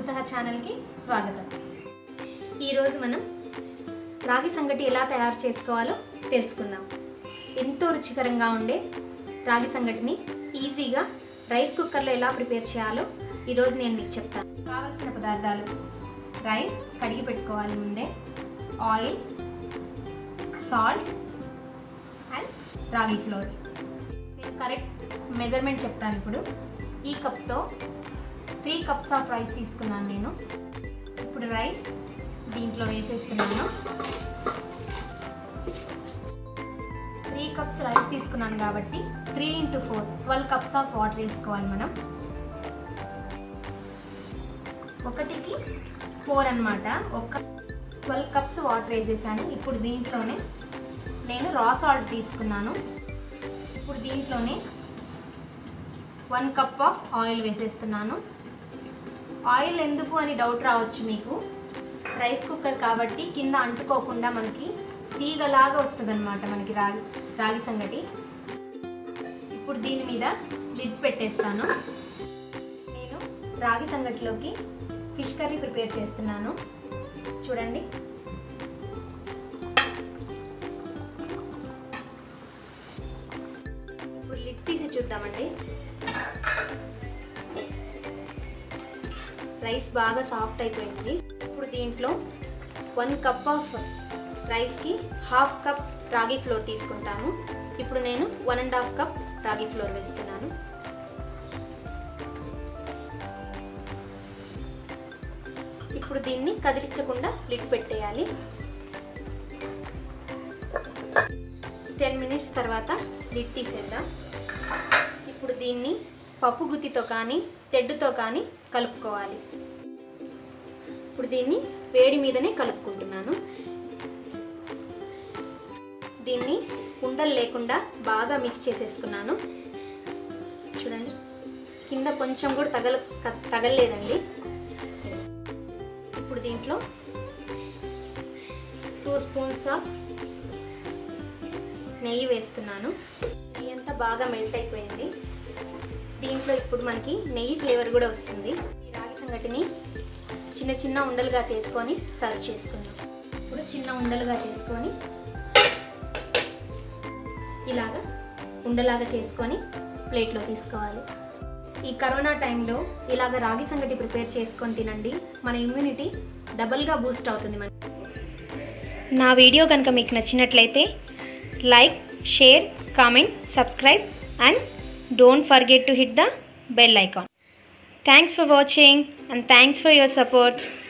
అమృత ఛానల్కి స్వాగతం ఈరోజు మనం రాగి సంగటి ఎలా తయారు చేసుకోవాలో తెలుసుకుందాం ఎంతో రుచికరంగా ఉండే రాగి సంగటిని ఈజీగా రైస్ కుక్కర్లో ఎలా ప్రిపేర్ చేయాలో ఈరోజు నేను మీకు చెప్తాను కావలసిన పదార్థాలు రైస్ కడిగి పెట్టుకోవాలి ముందే oil salt and ragi flour నేను కరెక్ట్ మెజర్మెంట్ చెప్తాను ఇప్పుడు ఈ కప్తో త్రీ కప్స్ ఆఫ్ రైస్ తీసుకున్నాను నేను ఇప్పుడు రైస్ దీంట్లో వేసేస్తున్నాను త్రీ కప్స్ రైస్ తీసుకున్నాను కాబట్టి three into four twelve cups of water వేసుకోవాలి మనం ఒకటికి ఫోర్ అనమాట ఒక ట్వెల్వ్ కప్స్ వాటర్ వేసేసాను ఇప్పుడు దీంట్లోనే నేను రా సాల్ట్ తీసుకున్నాను ఇప్పుడు దీంట్లోనే వన్ కప్ ఆఫ్ ఆయిల్ వేసేస్తున్నాను ఆయిల్ ఎందుకు అని డౌట్ రావచ్చు మీకు రైస్ కుక్కర్ కాబట్టి కింద అంటుకోకుండా మనకి తీగలాగా వస్తుంది అనమాట మనకి రాగి రాగి సంగటి ఇప్పుడు దీని మీద లిడ్ పెట్టేస్తాను నేను రాగి సంగటిలోకి ఫిష్ కర్రీ ప్రిపేర్ చేస్తున్నాను చూడండి ఇప్పుడు లిడ్ తీసి చూద్దామండి రైస్ బాగా సాఫ్ట్ అయిపోయింది ఇప్పుడు దీంట్లో వన్ కప్ ఆఫ్ రైస్కి హాఫ్ కప్ రాగి ఫ్లోర్ తీసుకుంటాము ఇప్పుడు నేను one and half cup ragi flour వేస్తున్నాను ఇప్పుడు దీన్ని కదిలించకుండా లిడ్ పెట్టేయాలి టెన్ మినిట్స్ తర్వాత లిడ్ తీసేద్దాం ఇప్పుడు దీన్ని పప్పు గుత్తితో కానీ తెడ్డుతో కానీ కలుపుకోవాలి ఇప్పుడు దీన్ని వేడి మీదనే కలుపుకుంటున్నాను దీన్ని ఉండలు లేకుండా బాగా మిక్స్ చేసేసుకున్నాను చూడండి కింద కొంచెం కూడా తగల తగలలేదండి ఇప్పుడు దీంట్లో టూ స్పూన్స్ ఆఫ్ నెయ్యి వేస్తున్నాను నెయ్యి అంతా బాగా మెల్ట్ అయిపోయింది దీంట్లో ఇప్పుడు మనకి నెయ్యి ఫ్లేవర్ కూడా వస్తుంది ఈ రాగి సంగటిని చిన్న చిన్న ఉండలుగా చేసుకొని సర్వ్ చేసుకుందాం ఇప్పుడు చిన్న ఉండలుగా చేసుకొని ఇలాగా ఉండలాగా చేసుకొని ప్లేట్లో తీసుకోవాలి ఈ కరోనా టైంలో ఇలాగ రాగి సంగటి ప్రిపేర్ చేసుకొని తినండి మన ఇమ్యూనిటీ డబల్గా బూస్ట్ అవుతుంది మన నా వీడియో కనుక మీకు నచ్చినట్లయితే like share comment subscribe and don't forget to hit the bell icon thanks for watching and thanks for your support